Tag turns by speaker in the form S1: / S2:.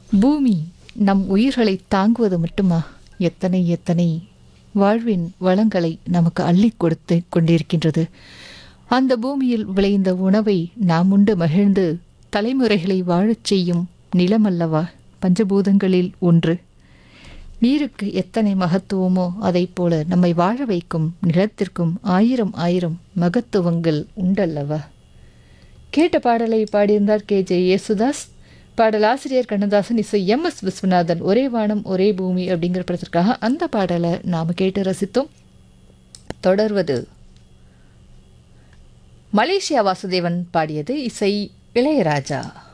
S1: பூமி நம் உயிர்களை தாங்குவது மட்டுமா எத்தனை எத்தனை வாழ்வின் வளங்களை நமக்கு அள்ளி கொடுத்து கொண்டிருக்கின்றது அந்த பூமியில் விளைந்த உணவை நாம் உண்டு மகிழ்ந்து தலைமுறைகளை வாழச் செய்யும் நிலமல்லவா பஞ்சபூதங்களில் ஒன்று நீருக்கு எத்தனை மகத்துவமோ அதைப் போல நம்மை வாழ வைக்கும் நிலத்திற்கும் ஆயிரம் ஆயிரம் மகத்துவங்கள் உண்டல்லவா கேட்ட பாடலை பாடியிருந்தார் கே ஜே யேசுதாஸ் பாடலாசிரியர் கண்ணதாசன் இசை எம் எஸ் விஸ்வநாதன் ஒரே வானம் ஒரே பூமி அப்படிங்கிற படத்திற்காக அந்த பாடலை நாம் கேட்டு ரசித்தோம் தொடர்வது மலேசியா வாசுதேவன் பாடியது இசை இளையராஜா